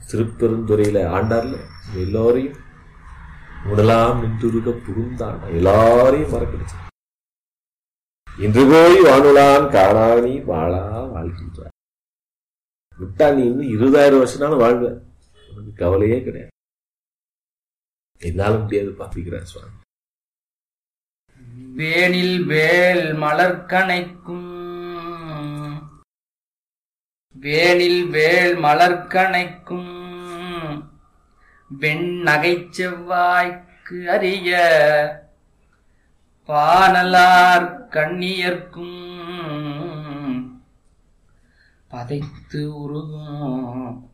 திருப்பெருந்துறையில ஆண்டார்ல எல்லாரையும் உடலாம் நின்றுருக புகுந்தான் எல்லாரையும் மறக்கடிச்சு இன்று போய் வானுலான் காணானி வாழா வாழ்கின்றார் விட்டா நீ இன்னும் இருபதாயிரம் வருஷம்னாலும் வாழ்வ உனக்கு கவலையே கிடையாது என்னால முடியாது பாப்பிக்கிறார் சுவாமி வேனில் வேல் மலர்கணைக்கும் வேனில் வேல் மலர்கணைக்கும் வெண் நகைச்செவ்வாய்க்கு அறிய பானலார் கண்ணியர்க்கும் பதைத்து உருகும்